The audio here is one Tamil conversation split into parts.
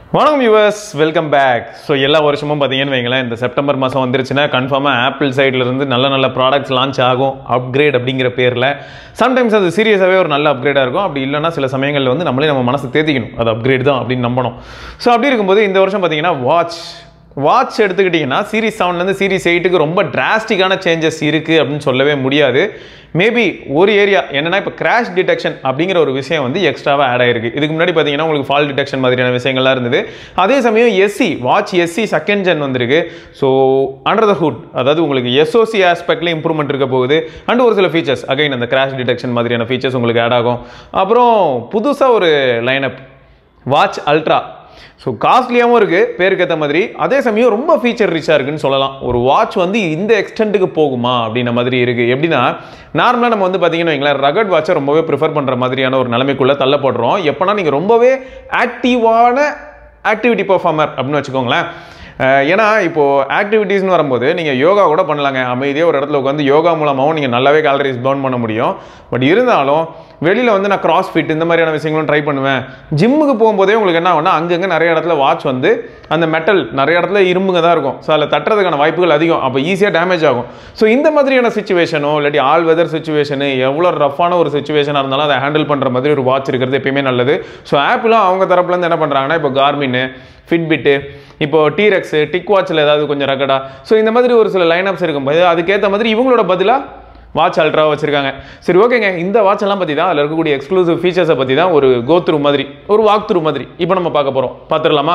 வணக்கம் யூவர்ஸ் வெல்கம் பேக் ஸோ எல்லா வருஷமும் பார்த்தீங்கன்னு வைங்களேன் இந்த செப்டம்பர் மாதம் வந்துருச்சுன்னா கன்ஃபார்மாக ஆப்பிள் சைடில் இருந்து நல்ல நல்ல ப்ராடக்ட்ஸ் லான்ச் ஆகும் அப்கிரேட் அப்படிங்கிற பேரில் சம்டைம்ஸ் அது சீரியஸாகவே ஒரு நல்ல அப்கிரேடாக இருக்கும் அப்படி இல்லைன்னா சில சமயங்களில் வந்து நம்மளே நம்ம மனசு தேத்திக்கணும் அது அப்கிரேட் தான் அப்படின்னு நம்பணும் ஸோ அப்படி இருக்கும்போது இந்த வருஷம் பார்த்தீங்கன்னா வாட்ச் வாட்ச் எடுத்துக்கிட்டிங்கன்னா சீரிஸ் செவன்லேருந்து சீரிஸ் எயிட்டுக்கு ரொம்ப டிராஸ்டிக்கான சேஞ்சஸ் இருக்குது அப்படின்னு சொல்லவே முடியாது மேபி ஒரு ஏரியா என்னன்னா இப்போ கிராஷ் டிடெக்ஷன் அப்படிங்கிற ஒரு விஷயம் வந்து எக்ஸ்ட்ராவாக ஆட் ஆயிருக்கு இதுக்கு முன்னாடி பார்த்தீங்கன்னா உங்களுக்கு ஃபால் டிடெக்ஷன் மாதிரியான விஷயங்கள்லாம் இருந்தது அதே சமயம் SE watch SE second gen வந்திருக்கு ஸோ அண்டர் த ஹுட் அதாவது உங்களுக்கு எஸ்ஓசி ஆஸ்பெக்ட்ல இம்ப்ரூவ்மெண்ட் இருக்க போகுது அண்ட் ஒரு சில ஃபீச்சர்ஸ் அகைன் அந்த கிராஷ் டிடெக்ஷன் மாதிரியான ஃபீச்சர்ஸ் உங்களுக்கு ஆட் ஆகும் அப்புறம் புதுசாக ஒரு லைனப் வாட்ச் அல்ட்ரா ஸோ காஸ்ட்லியாகவும் இருக்குது பேருக்கு ஏற்ற மாதிரி அதே சமயம் ரொம்ப ஃபீச்சர் ரிச்சாக இருக்குன்னு சொல்லலாம் ஒரு வாட்ச் வந்து இந்த எக்ஸ்டென்ட்டுக்கு போகுமா அப்படின்ற மாதிரி இருக்குது எப்படின்னா நார்மலாக நம்ம வந்து பார்த்தீங்கன்னா வைங்களேன் ரகட் வாட்சை ரொம்பவே ப்ரிஃபர் பண்ணுற மாதிரியான ஒரு நிலைமைக்குள்ளே தள்ளப்படுறோம் எப்போனா நீங்கள் ரொம்பவே ஆக்டிவான ஆக்டிவிட்டி பர்ஃபார்மர் அப்படின்னு வச்சுக்கோங்களேன் அஹ் ஏன்னா இப்போது ஆக்டிவிட்டீஸ்னு வரும்போது நீங்கள் யோகா கூட பண்ணலாங்க அமைதியாக ஒரு இடத்துல உட்காந்து யோகா மூலமாகவும் நீங்கள் நல்லாவே கேலரிஸ் பர்ன் பண்ண முடியும் பட் இருந்தாலும் வெளியில் வந்து நான் கிராஸ் ஃபிட் இந்த மாதிரியான விஷயங்களும் ட்ரை பண்ணுவேன் ஜிம்முக்கு போகும்போதே உங்களுக்கு என்ன ஆகும்னா அங்கங்கே நிறைய இடத்துல வாட்ச் வந்து அந்த மெட்டல் நிறைய இடத்துல இரும்புங்க தான் இருக்கும் ஸோ அதில் தட்டுறதுக்கான வாய்ப்புகள் அதிகம் அப்போ ஈஸியாக டேமேஜ் ஆகும் ஸோ இந்த மாதிரியான சுச்சுவேஷனோ இல்லாட்டி ஆல் வெதர் சுச்சுவேஷனு எவ்வளோ ரஃப்பான ஒரு சுச்சுவேஷனாக இருந்தாலும் அதை ஹேண்டில் பண்ணுற மாதிரி ஒரு வாட்ச் இருக்கிறது எப்பயுமே நல்லது ஸோ ஆப்பிளும் அவங்க தரப்புலேருந்து என்ன பண்ணுறாங்கன்னா இப்போ கார்மின்னு ஃபிட்பிட்டு இப்போ டீரெக்ஸு டிக் வாட்சில் ஏதாவது கொஞ்சம் ரகடா ஸோ இந்த மாதிரி ஒரு சில லைனப்ஸ் இருக்கும்போது அதுக்கேற்ற மாதிரி இவங்களோட பதிலாக வாட்ச் அல்ட்ராவை வச்சிருக்காங்க சரி ஓகேங்க இந்த வாட்ச் எல்லாம் பற்றி தான் அதில் இருக்கக்கூடிய எக்ஸ்க்ளூசிவ் ஃபீச்சர்ஸை பற்றி தான் ஒரு கோ த்ரூ மாதிரி ஒரு வாக் த்ரூ மாதிரி இப்போ நம்ம பார்க்க போகிறோம் பார்த்துடலாமா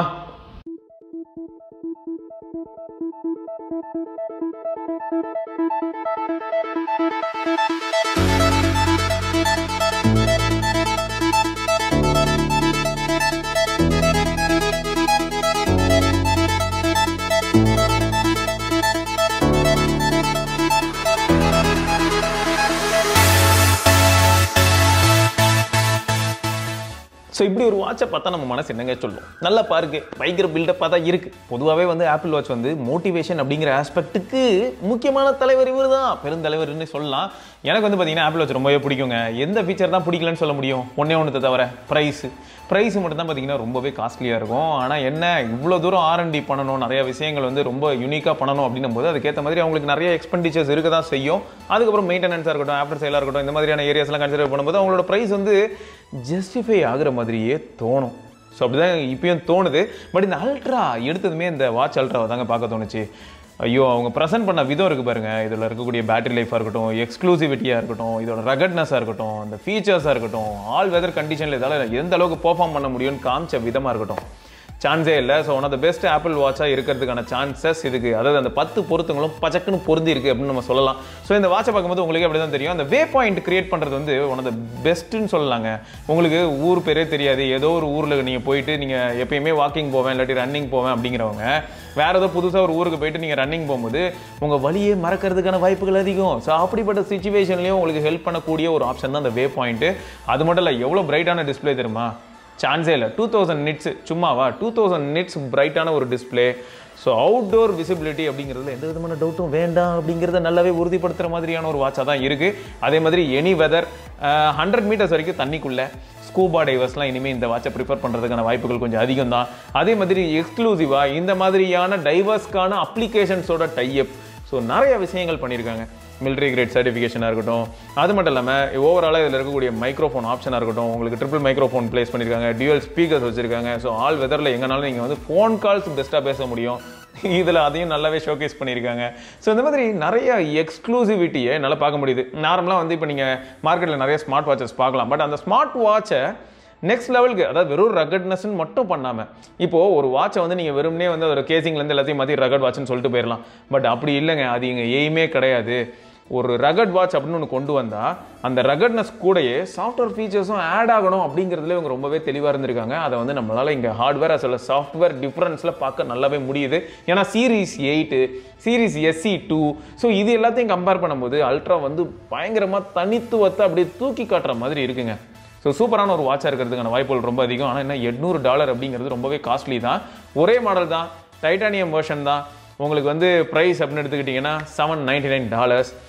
ஸோ இப்படி ஒரு வாட்சை பார்த்தா நம்ம மனசு என்னங்க சொல்லும் நல்லா பாருக்கு பயங்கர பில்டப்பாக தான் இருக்கு பொதுவாகவே வந்து ஆப்பிள் வாட்ச் வந்து மோட்டிவேஷன் அப்படிங்கிற ஆஸ்பெக்ட்டுக்கு முக்கியமான தலைவர் இவர் தான் பெருந்தலைவர்னு சொல்லலாம் எனக்கு வந்து பார்த்தீங்கன்னா ஆப்பிள் வாட்ச் ரொம்பவே பிடிக்குங்க எந்த ஃபீச்சர் தான் பிடிக்கலன்னு சொல்ல முடியும் ஒன்றே ஒன்று தவிர ப்ரைஸு ப்ரைஸ் மட்டும் தான் பார்த்தீங்கன்னா ரொம்பவே காஸ்ட்லியாக இருக்கும் ஆனால் என்ன இவ்வளோ தூரம் ஆர்என்டி பண்ணணும் நிறைய விஷயங்கள் வந்து ரொம்ப யூனிக்காக பண்ணணும் அப்படின்னும் போது அதுக்கேற்ற மாதிரி அவங்களுக்கு நிறைய எக்ஸ்பெண்டிச்சர்ஸ் இருக்க தான் செய்யும் அதுக்கப்புறம் மெயின்டெனன்ஸாக இருக்கட்டும் ஆஃப்டர் சேலாக இருக்கட்டும் இந்த மாதிரியான ஏரியாஸ்லாம் கன்சிடர் பண்ணும்போது அவங்களோட ப்ரைஸ் வந்து ஜஸ்டிஃபை ஆகுற மாதிரியே தோணும் ஸோ அப்படிதான் இப்பயும் தோணுது பட் இந்த அல்ட்ரா எடுத்ததுமே இந்த வாட்ச் அல்ட்ராவை தாங்க பார்க்க தோணுச்சு ஐயோ அவங்க ப்ரெசென்ட் பண்ண விதம் இருக்குது பாருங்க இதில் இருக்கக்கூடிய பேட்டரி லைஃபாக இருக்கட்டும் எக்ஸ்க்ளூசிவிட்டியாக இருக்கட்டும் இதோட ரகட்னஸாக இருக்கட்டும் அந்த ஃபீச்சர்ஸாக இருக்கட்டும் ஆல் வெதர் கண்டிஷனில் இதால் எந்த அளவுக்கு பெர்ஃபார்ம் பண்ண முடியும்னு காமிச்ச விதமாக இருக்கட்டும் சான்ஸே இல்லை so one of the best Apple வாட்சாக இருக்கிறதுக்கான சான்சஸ் இதுக்கு அதாவது அந்த பத்து பொருத்தங்களும் பச்சக்குன்னு பொருந்தி இருக்கு அப்படின்னு நம்ம சொல்லலாம் ஸோ இந்த வாட்சை பார்க்கும்போது உங்களுக்கு அப்படி தான் தெரியும் அந்த வே பாயிண்ட் கிரியேட் பண்ணுறது வந்து ஒன் ஆஃப் த பெஸ்ட்டுன்னு சொல்லலாங்க உங்களுக்கு ஊர் பேரே தெரியாது ஏதோ ஒரு ஊரில் நீங்கள் போயிட்டு நீங்கள் எப்பயுமே வாக்கிங் போவேன் இல்லாட்டி ரன்னிங் போவேன் அப்படிங்கிறவங்க வேற ஏதோ புதுசாக ஒரு ஊருக்கு போயிட்டு நீங்கள் ரன்னிங் போகும்போது உங்கள் வழியே மறக்கிறதுக்கான வாய்ப்புகள் அதிகம் ஸோ அப்படிப்பட்ட சுச்சுவேஷன்லையும் உங்களுக்கு ஹெல்ப் பண்ணக்கூடிய ஒரு ஆப்ஷன் தான் அந்த வே பாயிண்ட்டு அது மட்டும் இல்லை எவ்வளோ பிரைட்டான டிஸ்பிளே தெரியுமா சான்ஸே இல்லை டூ தௌசண்ட் நிட்ஸ் சும்மாவா டூ தௌசண்ட் நிட்ஸ் பிரைட்டான ஒரு டிஸ்பிளே ஸோ அவுட்டோர் விசிபிலிட்டி அப்படிங்கிறதுல எந்த விதமான டவுட்டும் வேண்டாம் அப்படிங்கிறத நல்லாவே உறுதிப்படுத்துகிற மாதிரியான ஒரு வாட்சாக தான் இருக்குது அதே மாதிரி எனி வெதர் ஹண்ட்ரட் மீட்டர்ஸ் வரைக்கும் தண்ணிக்குள்ளே ஸ்கூபா டைவர்ஸ்லாம் இனிமேல் இந்த வாட்சை ப்ரிஃபர் பண்ணுறதுக்கான வாய்ப்புகள் கொஞ்சம் அதிகம் தான் அதே மாதிரி எக்ஸ்க்ளூசிவாக இந்த மாதிரியான டைவர்ஸ்க்கான அப்ளிகேஷன்ஸோட டைப் ஸோ நிறைய விஷயங்கள் பண்ணியிருக்காங்க மிலிட்ரி கிரேட் சர்டிஃபிகேஷனாக இருக்கட்டும் அது மட்டும் இல்லாமல் ஓவராலாக இதில் இருக்கக்கூடிய மைக்ரோஃபோன் ஆப்ஷனாக இருக்கட்டும் உங்களுக்கு ட்ரிபிள் மைக்ரோஃபோன் ப்ளேஸ் பண்ணியிருக்காங்க டியூவல் ஸ்பீக்கர்ஸ் வச்சிருக்காங்க ஸோ ஆல் வெதரில் எங்கனாலும் நீங்கள் வந்து ஃபோன் கால்ஸ் பெஸ்ட்டாக பேச முடியும் இதில் அதையும் நல்லாவே ஷோகேஸ் பண்ணியிருக்காங்க ஸோ இந்த மாதிரி நிறைய எக்ஸ்க்ளூசிவிட்டியை நல்லா பார்க்க முடியுது நார்மலாக வந்து இப்போ நீங்கள் மார்க்கெட்டில் நிறைய ஸ்மார்ட் வாட்சஸ் பார்க்கலாம் பட் அந்த ஸ்மார்ட் வாட்சை நெக்ஸ்ட் லெவலுக்கு அதாவது வெறும் ரகட்னஸ்ன்னு மட்டும் பண்ணாமல் இப்போது ஒரு வாட்சை வந்து நீங்கள் வெறும்னே வந்து அதோட கேசிங்லேருந்து எல்லாத்தையும் மாற்றி ரகட் வாட்ச்னு சொல்லிட்டு போயிடலாம் பட் அப்படி இல்லைங்க அது இங்கே எய்மே கிடையாது ஒரு ரகட் வாட்ச் அப்படின்னு ஒன்று கொண்டு வந்தால் அந்த ரகட்னஸ் கூடயே சாஃப்ட்வேர் ஃபீச்சர்ஸும் ஆட் ஆகணும் அப்படிங்கிறதுல இவங்க ரொம்பவே தெளிவாக இருந்திருக்காங்க அதை வந்து நம்மளால் இங்கே ஹார்ட்வேர் அஸ் வெல் சாஃப்ட்வேர் டிஃப்ரென்ஸில் பார்க்க நல்லாவே முடியுது ஏன்னா series eight series SE two so இது எல்லாத்தையும் கம்பேர் பண்ணும்போது அல்ட்ரா வந்து பயங்கரமாக தனித்துவத்தை அப்படியே தூக்கி காட்டுற மாதிரி இருக்குங்க ஸோ சூப்பரான ஒரு வாட்சாக இருக்கிறதுக்கான வாய்ப்புகள் ரொம்ப அதிகம் ஆனால் என்ன எட்நூறு டாலர் அப்படிங்கிறது ரொம்பவே காஸ்ட்லி தான் ஒரே மாடல் தான் டைட்டானியம் வெர்ஷன் தான் உங்களுக்கு வந்து ப்ரைஸ் அப்படின்னு எடுத்துக்கிட்டிங்கன்னா seven ninety nine dollars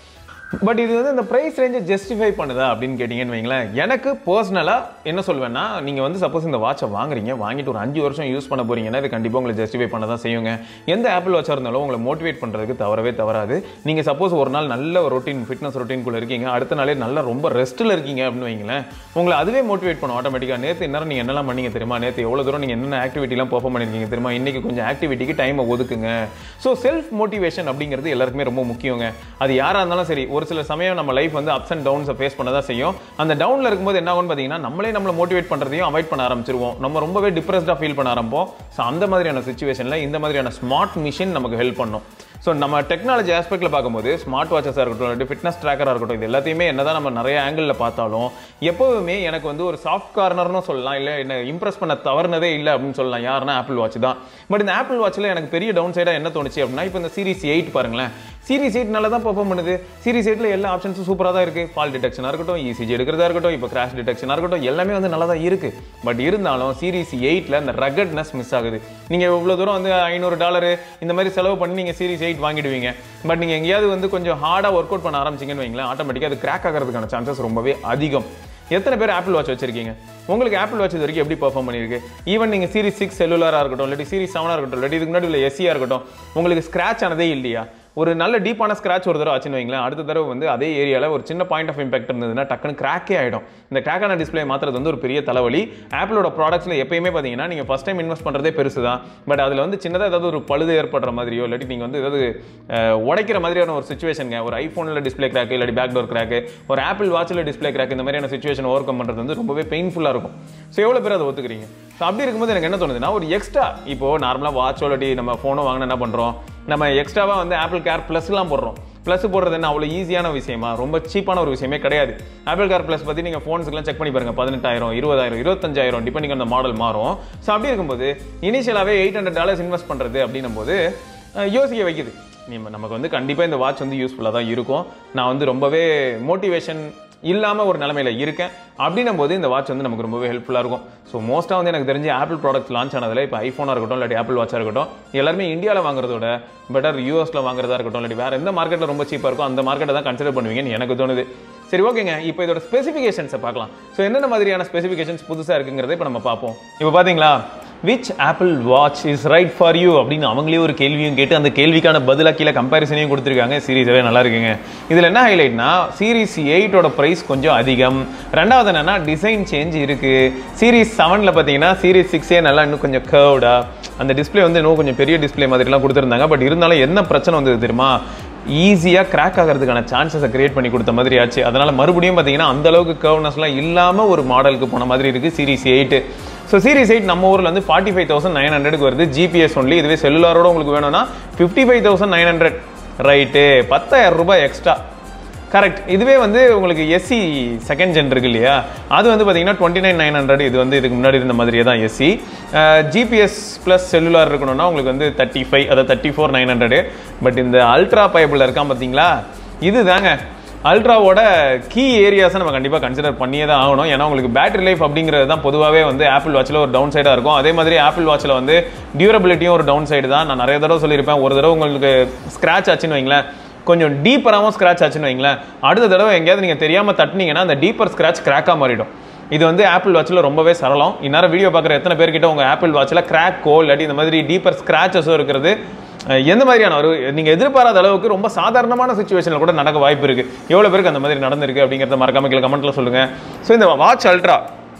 but இது வந்து இந்த ப்ரைஸ் ரேஞ்சை ஜஸ்டிஃபை பண்ணுதா அப்படின்னு கேட்டிங்கன்னு வைங்களேன் எனக்கு பர்சனலாக என்ன சொல்வேன்னா நீங்கள் வந்து சப்போஸ் இந்த வாட்சை வாங்குறீங்க வாங்கிட்டு ஒரு அஞ்சு வருஷம் யூஸ் பண்ண போறீங்கன்னா இது கண்டிப்பாக உங்களை ஜஸ்டிஃபை பண்ண தான் செய்யுங்க எந்த ஆப்பிள் வாட்சாக இருந்தாலும் உங்களை மோட்டிவேட் பண்ணுறதுக்கு தவறவே தவறாது நீங்கள் சப்போஸ் ஒரு நாள் நல்ல ஒரு ரொட்டீன் ஃபிட்னஸ் ரொட்டீன்குள்ளே இருக்கீங்க அடுத்த நாளே நல்லா ரொம்ப ரெஸ்ட்டில் இருக்கீங்க அப்படின்னு வைங்களேன் உங்களை அதுவே மோட்டிவேட் பண்ணும் ஆட்டோமேட்டிக்காக நேற்று என்ன நீங்கள் என்னெல்லாம் பண்ணீங்க தெரியுமா நேற்று எவ்வளோ தூரம் நீங்கள் என்னென்ன ஆக்டிவிட்டிலாம் பெர்ஃபார்ம் பண்ணியிருக்கீங்க தெரியுமா இன்னைக்கு கொஞ்சம் ஆக்டிவிட்டிக்கு டைமை ஒதுக்குங்க ஸோ செல்ஃப் மோட்டிவேஷன் அப்படிங்கிறது எல்லாருக்குமே ரொம்ப முக்கியங்க அது யாராக இருந்தாலும் சரி ஒரு சில சமயம் நம்ம லைஃப் வந்து அப்ஸ் அண்ட் டவுன்ஸை ஃபேஸ் பண்ண தான் செய்யும் அந்த டவுனில் இருக்கும்போது என்ன ஆகும்னு பார்த்தீங்கன்னா நம்மளே நம்மளை மோட்டிவேட் பண்ணுறதையும் அவாய்ட் பண்ண ஆரம்பிச்சிருவோம் நம்ம ரொம்பவே டிப்ரெஸ்டாக ஃபீல் பண்ண ஆரம்பிப்போம் ஸோ அந்த மாதிரியான சுச்சுவேஷனில் இந்த மாதிரியான ஸ்மார்ட் மிஷின் நமக்கு ஹெல்ப் பண்ணும் ஸோ நம்ம டெக்னாலஜி ஆஸ்பெக்ட்டில் பார்க்கும்போது ஸ்மார்ட் வாட்சஸாக இருக்கட்டும் இல்லாட்டி ஃபிட்னஸ் ட்ராக்கராக இருக்கட்டும் இது எல்லாத்தையுமே என்னதான் நம்ம நிறைய ஆங்கிளில் பார்த்தாலும் எப்போவுமே எனக்கு வந்து ஒரு சாஃப்ட் கார்னர்னு சொல்லலாம் இல்லை என்ன இம்ப்ரெஸ் பண்ண தவறுனதே இல்லை அப்படின்னு சொல்லலாம் யாருன்னா ஆப்பிள் வாட்ச் தான் பட் இந்த ஆப்பிள் வாட்சில் எனக்கு பெரிய டவுன் சைடாக என்ன தோணுச்சு அப்படின்னா இப்போ இந்த சீரிஸ் எயிட் பாருங்களேன் சீரிஸ் எயிட் நல்லா தான் பெர்ஃபார்ம் பண்ணுது சீரிஸ் எயிட்டில் எல்லா ஆப்ஷன்ஸும் சூப்பராக தான் இருக்குது ஃபால் டிடெக்ஷனாக இருக்கட்டும் இசிஜி எடுக்கிறதா இருக்கட்டும் இப்போ கிராஷ் டிடெக்ஷனாக இருக்கட்டும் எல்லாமே வந்து நல்லா தான் இருக்குது பட் இருந்தாலும் சீரிஸ் எயிட்டில் அந்த ரகட்னஸ் மிஸ் ஆகுது நீங்கள் இவ்வளோ தூரம் வந்து ஐநூறு டாலரு இந்த மாதிரி செலவு பண்ணி நீங்கள் சீரிஸ் எயிட் வாங்கிடுவீங்க பட் நீங்கள் எங்கேயாவது வந்து கொஞ்சம் ஹார்டாக ஒர்க் அவுட் பண்ண ஆரம்பிச்சிங்கன்னு வைங்களேன் ஆட்டோமேட்டிக்காக அது கிராக் ஆகிறதுக்கான சான்சஸ் ரொம்பவே அதிகம் எத்தனை பேர் ஆப்பிள் வாட்ச் வச்சிருக்கீங்க உங்களுக்கு ஆப்பிள் வாட்ச் இது வரைக்கும் எப்படி பெர்ஃபார்ம் பண்ணியிருக்கு ஈவன் நீங்கள் சீரிஸ் சிக்ஸ் செல்லுலராக இருக்கட்டும் இல்லாட்டி சீரிஸ் செவனாக இருக்கட்டும் இல்லாட்டி இதுக்கு முன்னாடி உள்ள எஸ்சியாக இருக்கட்டும் உங்களுக்கு ஸ்க்ராச் ஆனதே இல்லையா ஒரு நல்ல டீப்பான ஸ்க்ராச் ஒரு தடவை ஆச்சுன்னு வைங்களேன் அடுத்த தடவை வந்து அதே ஏரியாவில் ஒரு சின்ன பாயிண்ட் ஆஃப் இம்பாக்ட் இருந்ததுன்னா டக்குன்னு கிராக்கே ஆகிடும் இந்த கிராக்கான டிஸ்பிளே மாற்றுறது வந்து ஒரு பெரிய தலைவலி ஆப்பிளோட ப்ராடக்ட்ஸில் எப்பயுமே பார்த்தீங்கன்னா நீங்கள் ஃபஸ்ட் டைம் இன்வெஸ்ட் பண்ணுறதே பெருசு தான் பட் அதில் வந்து சின்னதாக ஏதாவது ஒரு பழுது ஏற்படுற மாதிரியோ இல்லாட்டி நீங்கள் வந்து ஏதாவது அஹ், உடைக்கிற மாதிரியான ஒரு சுச்சுவேஷனுங்க ஒரு ஐஃபோனில் டிஸ்பிளே கிராக் இல்லாட்டி பேக் டோர் கிராக் ஒரு ஆப்பிள் வாட்சில் டிஸ்பிளே கிராக் இந்த மாதிரியான சுச்சுவேஷன் ஓவர் கம் பண்ணுறது வந்து ரொம்பவே பெயின்ஃபுல்லாக இருக்கும் ஸோ எவ்வளோ பேர் அதை ஒத்துக்கிறீங்க ஸோ அப்படி இருக்கும்போது எனக்கு என்ன தோணுதுன்னா ஒரு எக்ஸ்ட்ரா இப்போ நார்மலாக வாட்ச் இல்லாட்டி நம்ம ஃபோனோ வாங்கினா என்ன பண்ணுறோம் நம்ம எக்ஸ்ட்ராவாக வந்து ஆப்பிள் கேர் ப்ளஸ்லாம் போடுறோம் ப்ளஸ் போடுறது என்ன அவ்வளோ ஈஸியான விஷயமா ரொம்ப சீப்பான ஒரு விஷயமே கிடையாது ஆப்பிள் கார் ப்ளஸ் பற்றி நீங்கள் ஃபோன்ஸ்க்குலாம் செக் பண்ணி பாருங்க பதினெட்டாயிரம் இருபதாயிரம் இருபத்தஞ்சாயிரம் டிபெண்டிங் அந்த மாடல் மாறும் ஸோ அப்படி இருக்கும்போது இனிஷியலாகவே எயிட் ஹண்ட்ரட் டாலர்ஸ் இன்வெஸ்ட் பண்ணுறது அப்படின்னும் போது அஹ், யோசிக்க வைக்குது நம்ம நமக்கு வந்து கண்டிப்பாக இந்த வாட்ச் வந்து யூஸ்ஃபுல்லாக தான் இருக்கும் நான் வந்து ரொம்பவே மோட்டிவேஷன் இல்லாமல் ஒரு நிலமையில இருக்கேன் அப்படின்னும் போது இந்த வாட்ச் வந்து நமக்கு ரொம்பவே ஹெல்ப்ஃபுல்லாக இருக்கும் ஸோ மோஸ்ட்டாக வந்து எனக்கு தெரிஞ்சு ஆப்பிள் ப்ராடக்ட்ஸ் லான்ச் ஆனதில் இப்போ ஐஃபோனாக இருக்கட்டும் இல்லாட்டி ஆப்பிள் வாட்சாக இருக்கட்டும் எல்லாருமே இந்தியாவில் வாங்குறதோட பெட்டர் யூஎஸ்ல வாங்குறதா இருக்கட்டும் இல்லாட்டி வேறு எந்த மார்க்கெட்டில் ரொம்ப சீப்பாக இருக்கும் அந்த மார்க்கெட்டை தான் கன்சிடர் பண்ணுவீங்கன்னு எனக்கு தோணுது சரி ஓகேங்க இப்போ இதோட ஸ்பெசிஃபிகேஷன்ஸை பார்க்கலாம் ஸோ என்னென்ன மாதிரியான ஸ்பெசிஃபிகேஷன்ஸ் புதுசாக இருக்குங்கிறத இப்போ நம்ம பார்ப்போம் இப்போ பார்த்தீங்களா which Apple watch is right for you அப்படின்னு அவங்களே ஒரு கேள்வியும் கேட்டு அந்த கேள்விக்கான பதிலாக கீழே கம்பேரிசனையும் கொடுத்துருக்காங்க சீரீஸாகவே நல்லா இருக்குங்க இதில் என்ன ஹைலைட்னா சீரீஸ் எயிட்டோட ப்ரைஸ் கொஞ்சம் அதிகம் ரெண்டாவது என்னன்னா டிசைன் சேஞ்ச் இருக்கு சீரீஸ் செவனில் பார்த்தீங்கன்னா சீரீஸ் சிக்ஸே நல்லா இன்னும் கொஞ்சம் கர்வ்டா அந்த டிஸ்ப்ளே வந்து இன்னும் கொஞ்சம் பெரிய டிஸ்ப்ளே மாதிரிலாம் கொடுத்துருந்தாங்க பட் இருந்தாலும் என்ன பிரச்சனை வந்தது தெரியுமா ஈஸியாக கிராக் ஆகிறதுக்கான சான்சஸை கிரியேட் பண்ணி கொடுத்த மாதிரி ஆச்சு அதனால மறுபடியும் பார்த்தீங்கன்னா அந்த அளவுக்கு கர்வ்னஸ்லாம் இல்லாமல் ஒரு மாடலுக்கு போன மாதிரி இருக்கு series eight so series eight நம்ம ஊரில் வந்து ஃபார்ட்டி ஃபைவ் தௌசண்ட் நைன் ஹண்ட்ரடுக்கு வருது ஜிபிஎஸ் ஒன்லி இதுவே செல்லுலாரோட உங்களுக்கு வேணும்னா fifty five thousand nine hundred right பத்தாயிரம் ரூபாய் எக்ஸ்ட்ரா கரெக்ட் இதுவே வந்து உங்களுக்கு எஸ்சி செகண்ட் ஜென் இருக்கு இல்லையா அது வந்து பார்த்தீங்கன்னா டுவெண்ட்டி நைன் நைன் ஹண்ட்ரட் இது வந்து இதுக்கு முன்னாடி இருந்த மாதிரியே தான் எஸ்சி ஜிபிஎஸ் ப்ளஸ் செல்லுலார் இருக்கணும்னா உங்களுக்கு வந்து தேர்ட்டி ஃபைவ் அதாவது thirty four nine hundred but இந்த அல்ட்ரா பைபிள் இருக்கான் பார்த்தீங்களா இது தாங்க அல்ட்ராவோட கீ ஏரியாஸை நம்ம கண்டிப்பாக கன்சிடர் பண்ணியே தான் ஆகணும் ஏன்னா உங்களுக்கு பேட்டரி லைஃப் அப்படிங்கிறது தான் பொதுவாகவே வந்து ஆப்பிள் வாட்சில் ஒரு டவுன் சைடாக இருக்கும் அதே மாதிரி ஆப்பிள் வாட்சில் வந்து டியூரபிலிட்டியும் ஒரு டவுன் சைடு தான் நான் நிறைய தடவை சொல்லியிருப்பேன் ஒரு தடவை உங்களுக்கு ஸ்க்ராச் ஆச்சுன்னு வைங்களேன் கொஞ்சம் டீப்பராகவும் ஸ்க்ராச் ஆச்சுன்னு வைங்களேன் அடுத்த தடவை எங்கேயாவது நீங்கள் தெரியாமல் தட்டினீங்கன்னா அந்த டீப்பர் ஸ்க்ராச் கிராக்காக மாறிடும் இது வந்து ஆப்பிள் வாட்சில் ரொம்பவே சரளம் இந்நேரம் வீடியோ பார்க்குற எத்தனை பேர்கிட்ட உங்கள் ஆப்பிள் வாட்சில் கிராக்கோ இல்லாட்டி இந்த மாதிரி டீப்பர் ஸ்க்ராச்சஸோ இருக்கிறது அஹ், எந்த மாதிரியான ஒரு நீங்கள் எதிர்பாராத அளவுக்கு ரொம்ப சாதாரணமான சுச்சுவேஷனில் கூட நடக்க வாய்ப்பு இருக்குது எவ்வளோ பேருக்கு அந்த மாதிரி நடந்திருக்கு அப்படிங்கிறத மறக்காம கீழே கமெண்ட்ல சொல்லுங்கள் ஸோ இந்த வாட்ச் அல்ட்ரா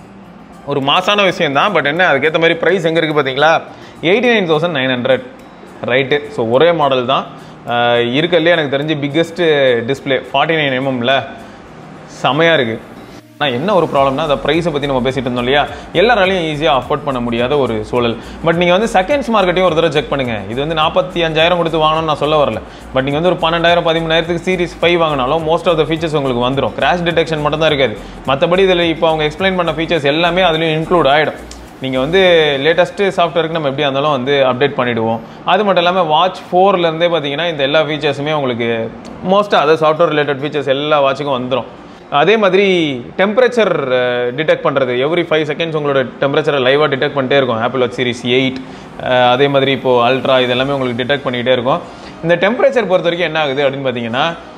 ஒரு மாசான விஷயம் தான் பட் என்ன அதுக்கேற்ற மாதிரி ப்ரைஸ் எங்கே இருக்குது பார்த்தீங்களா eighty nine thousand nine hundred right so ஒரே மாடல் தான் இருக்கறதுலே எனக்கு தெரிஞ்சு பிக்கஸ்ட் டிஸ்பிளே ஃபார்ட்டி நைன் எம்எம்ல செமையாக இருக்குது ஆனால் என்ன ஒரு ப்ராப்ளம்னா அந்த ப்ரைஸை பற்றி நம்ம பேசிட்டு இருந்தோம் இல்லையா எல்லாராலையும் ஈஸியாக அஃபோர்ட் பண்ண முடியாத ஒரு சூழல் பட் நீங்கள் வந்து செகண்ட்ஸ் மார்க்கெட்டையும் ஒரு தடவை செக் பண்ணுங்கள் இது வந்து நாற்பத்தி அஞ்சாயிரம் கொடுத்து வாங்கணும்னு நான் சொல்ல வரல பட் நீங்கள் வந்து ஒரு பன்னெண்டாயிரம் பதிமூணாயிரத்துக்கு சீரிஸ் ஃபைவ் வாங்கினாலும் மோஸ்ட் ஆஃப் த ஃபீச்சர்ஸ் உங்களுக்கு வந்துடும் கிராஷ் டிடெக்ஷன் மட்டும் தான் இருக்காது மற்றபடி இதில் இப்போ அவங்க எக்ஸ்பிளைன் பண்ண ஃபீச்சர்ஸ் எல்லாமே அதுலேயும் இன்க்ளூட் ஆகிடும் நீங்கள் வந்து லேட்டஸ்ட்டு சாஃப்ட்வேருக்கு நம்ம எப்படியா இருந்தாலும் வந்து அப்டேட் பண்ணிவிடுவோம் அது மட்டும் இல்லாமல் வாட்ச் ஃபோர்லேருந்தே பார்த்தீங்கன்னா இந்த எல்லா ஃபீச்சர்ஸுமே உங்களுக்கு மோஸ்ட்டாக அதாவது சாஃப்ட்வேர் ரிலேட்டட் ஃபீச்சர்ஸ் எல்லா வாட்சுக்கும் வந்துடும் அதே மாதிரி டெம்பரேச்சர் டிடெக்ட் பண்ணுறது எவ்ரி ஃபைவ் செகண்ட்ஸ் உங்களோட டெம்பரேச்சரை லைவாக டிடெக்ட் பண்ணிட்டே இருக்கும் ஆப்பிள் வாட்ச் சீரிஸ் எயிட் அதே மாதிரி இப்போது அல்ட்ரா இது எல்லாமே உங்களுக்கு டிடெக்ட் பண்ணிக்கிட்டே இருக்கும் இந்த டெம்பரேச்சர் பொறுத்த வரைக்கும் என்ன ஆகுது அப்படின்னு பார்த்தீங்கன்னா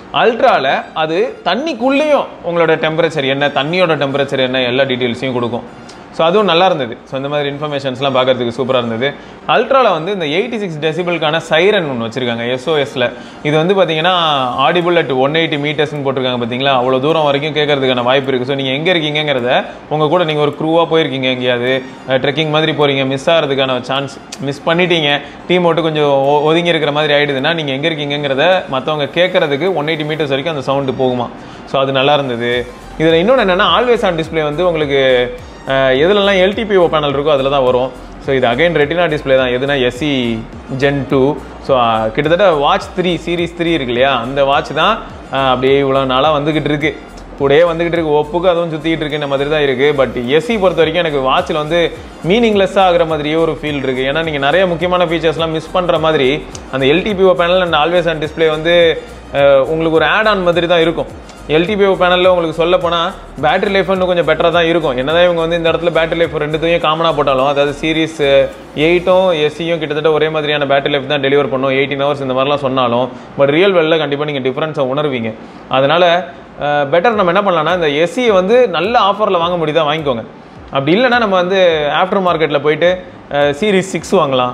அல்ட்ராவில் அது தண்ணிக்குள்ளேயும் உங்களோட டெம்பரேச்சர் என்ன தண்ணியோட டெம்பரேச்சர் என்ன எல்லா டீட்டெயில்ஸையும் கொடுக்கும் ஸோ அதுவும் நல்லா இருந்தது ஸோ இந்த மாதிரி இன்ஃபர்மேஷன்ஸ்லாம் பார்க்கறதுக்கு சூப்பராக இருந்தது அல்ட்ராவில் வந்து இந்த எயிட்டி சிக்ஸ் டெசிபிளுக்கான சைரன் ஒன்று வச்சிருக்காங்க எஸ்ஓஎஸ்ல இது வந்து பார்த்தீங்கன்னா ஆடிபிள் அட் ஒன் எயிட்டி மீட்டர்ஸ்னு போட்டிருக்காங்க பார்த்தீங்களா அவ்வளோ தூரம் வரைக்கும் கேட்கறதுக்கான வாய்ப்பு இருக்குது ஸோ நீங்கள் எங்கே இருக்கீங்கிறத உங்கள் கூட நீங்கள் ஒரு க்ரூவாக போயிருக்கீங்க எங்கேயாவது ட்ரெக்கிங் மாதிரி போகிறீங்க மிஸ் ஆகிறதுக்கான சான்ஸ் மிஸ் பண்ணிட்டீங்க டீம் மட்டும் கொஞ்சம் ஒ- ஒதுங்கி இருக்கிற மாதிரி ஆயிடுதுன்னா நீங்கள் எங்கே இருக்கீங்கிறத மற்றவங்க கேட்கறதுக்கு ஒன் எயிட்டி மீட்டர்ஸ் வரைக்கும் அந்த சவுண்டு போகுமா ஸோ அது நல்லா இருந்தது இதில் இன்னொன்று என்னென்னா ஆல்வேஸ் ஆன் டிஸ்ப்ளே வந்து உங்களுக்கு அஹ், எதுலலாம் எல்டிபிஓ பேனல் இருக்கோ அதில் தான் வரும் ஸோ இது அகைன் ரெட்டினா டிஸ்ப்ளே தான் எதுனா எஸ்சி ஜென் டூ ஸோ கிட்டத்தட்ட வாட்ச் த்ரீ சீரிஸ் த்ரீ இருக்கு இல்லையா அந்த வாட்ச் தான் அஹ், அப்படியே இவ்வளோ நாளாக வந்துக்கிட்டு இருக்கு கூடயே வந்துகிட்டு இருக்கு ஒப்புக்கு அதுவும் சுற்றிக்கிட்டு இருக்கு இந்த மாதிரி தான் இருக்கு பட் எஸ்சி பொறுத்த வரைக்கும் எனக்கு வாட்சில் வந்து மீனிங்லெஸ்ஸாக ஆகுற மாதிரியே ஒரு ஃபீல் இருக்கு ஏன்னா நீங்கள் நிறைய முக்கியமான ஃபீச்சர்ஸ்லாம் மிஸ் பண்ணுற மாதிரி அந்த LTPO panel and always on display வந்து அஹ், உங்களுக்கு ஒரு ஆட் ஆன் மாதிரி தான் இருக்கும் எல்டிபிஓ பேனலில் உங்களுக்கு சொல்ல போனால் பேட்டரி லைஃப் இன்னும் கொஞ்சம் பெட்டராக தான் இருக்கும் என்னதான் இவங்க வந்து இந்த இடத்துல பேட்டரி லைஃப் ரெண்டுத்தையும் காமனாக போட்டாலும் அதாவது சீரிஸ் எயிட்டும் எஸ்சியும் கிட்டத்தட்ட ஒரே மாதிரியான பேட்டரி லைஃப் தான் டெலிவர் பண்ணும் எயிட்டீன் ஹவர்ஸ் இந்த மாதிரிலாம் சொன்னாலும் பட் ரியல் வெல்ல கண்டிப்பாக நீங்கள் டிஃப்ரென்ஸை உணர்வீங்க அதனால பெட்டர் நம்ம என்ன பண்ணலாம்னா இந்த எஸ்சியை வந்து நல்ல ஆஃபரில் வாங்க முடியுதா வாங்கிக்கோங்க அப்படி இல்லைன்னா நம்ம வந்து ஆஃப்டர் மார்க்கெட்டில் போயிட்டு சீரிஸ் சிக்ஸ் வாங்கலாம்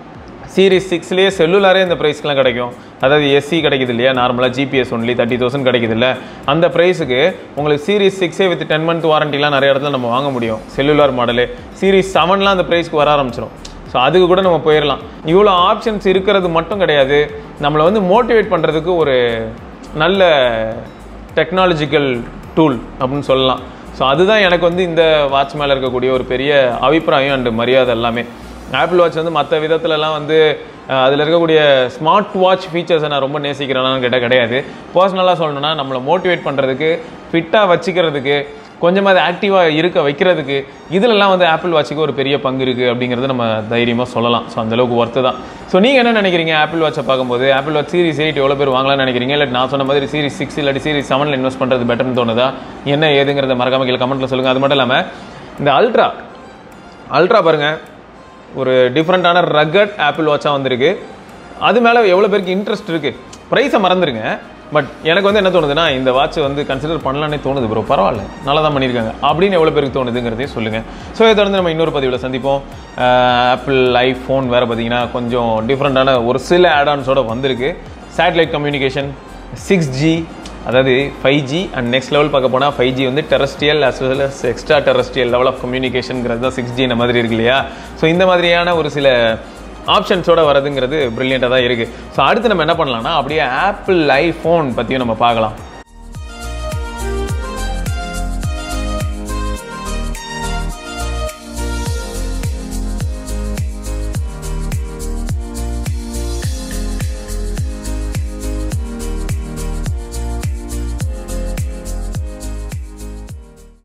சீரிஸ் சிக்ஸ்லேயே செல்லுலாரே இந்த ப்ரைஸ்க்குலாம் கிடைக்கும் அதாவது எஸ்சி கிடைக்குது இல்லையா நார்மலாக ஜிபிஎஸ் ஒன்லி தேர்ட்டி தௌசண்ட் கிடைக்குது இல்லை அந்த ப்ரைஸுக்கு உங்களுக்கு சீரிஸ் சிக்ஸே வித் டென் மந்த் வாரண்டிலாம் நிறைய இடத்துல நம்ம வாங்க முடியும் செல்லுலார் மாடலு சீரிஸ் செவன்லாம் அந்த ப்ரைஸ்க்கு வர ஆரம்பிச்சிடும் ஸோ அதுக்கு கூட நம்ம போயிடலாம் இவ்வளோ ஆப்ஷன்ஸ் இருக்கிறது மட்டும் கிடையாது நம்மளை வந்து மோட்டிவேட் பண்ணுறதுக்கு ஒரு நல்ல டெக்னாலஜிக்கல் டூல் அப்படின்னு சொல்லலாம் ஸோ அதுதான் எனக்கு வந்து இந்த வாட்ச் மேலே இருக்கக்கூடிய ஒரு பெரிய அபிப்பிராயம் அண்ட் மரியாதை எல்லாமே ஆப்பிள் வாட்ச் வந்து மற்ற விதத்துலலாம் வந்து அதில் இருக்கக்கூடிய ஸ்மார்ட் வாட்ச் ஃபீச்சர்ஸை நான் ரொம்ப நேசிக்கிறேனான்னு கேட்டால் கிடையாது பர்சனலாக சொல்லணும்னா நம்மளை மோட்டிவேட் பண்ணுறதுக்கு ஃபிட்டாக வச்சுக்கிறதுக்கு கொஞ்சமாக அது ஆக்டிவாக இருக்க வைக்கிறதுக்கு இதிலெல்லாம் வந்து ஆப்பிள் வாட்சுக்கு ஒரு பெரிய பங்கு இருக்குது அப்படிங்கிறத நம்ம தைரியமாக சொல்லலாம் ஸோ அந்தளவுக்கு ஒர்த்து தான் ஸோ நீங்கள் என்ன நினைக்கிறீங்க ஆப்பிள் வாட்சை பார்க்கும்போது ஆப்பிள் வாட்ச் சீரிஸ் எயிட் எவ்வளோ பேர் வாங்கலாம்னு நினைக்கிறீங்க இல்லை நான் சொன்ன மாதிரி சீரிஸ் சிக்ஸ் இல்லாட்டி சீரிஸ் செவனில் இன்வெஸ்ட் பண்ணுறது பெட்டர்னு தோணுதா என்ன ஏதுங்கிறத மறக்காம கீழே கமெண்ட்டில் சொல்லுங்கள் அது மட்டும் இல்லாமல் இந்த அல்ட்ரா அல்ட்ரா பாருங்கள் ஒரு டிஃப்ரெண்ட்டான ரகட் ஆப்பிள் வாட்சாக வந்திருக்கு அது மேலே எவ்வளோ பேருக்கு இன்ட்ரெஸ்ட் இருக்குது ப்ரைஸை மறந்துருங்க பட் எனக்கு வந்து என்ன தோணுதுன்னா இந்த வாட்ச் வந்து கன்சிடர் பண்ணலான்னே தோணுது ப்ரோ பரவாயில்ல நல்லா தான் பண்ணியிருக்காங்க அப்படின்னு எவ்வளோ பேருக்கு தோணுதுங்கிறதையும் சொல்லுங்கள் ஸோ இதை தொடர்ந்து நம்ம இன்னொரு பதிவில் சந்திப்போம் ஆப்பிள் ஐஃபோன் வேறு பார்த்தீங்கன்னா கொஞ்சம் டிஃப்ரெண்ட்டான ஒரு சில ஆடான்ஸோட வந்திருக்கு சேட்டலைட் கம்யூனிகேஷன் சிக்ஸ் ஜி அதாவது five G and next level பார்க்க போனால் ஃபைவ் ஜி வந்து terrestrial as well as extra terrestrial level of கம்யூனிகேஷனுங்கிறது தான் சிக்ஸ் ஜி இந்த மாதிரி இருக்கு இல்லையா ஸோ இந்த மாதிரியான ஒரு சில ஆப்ஷன்ஸோட வரதுங்கிறது ப்ரில்லியண்ட்டாக தான் இருக்குது ஸோ அடுத்து நம்ம என்ன பண்ணலாம்னா அப்படியே ஆப்பிள் ஐஃபோன் பற்றியும் நம்ம பார்க்கலாம்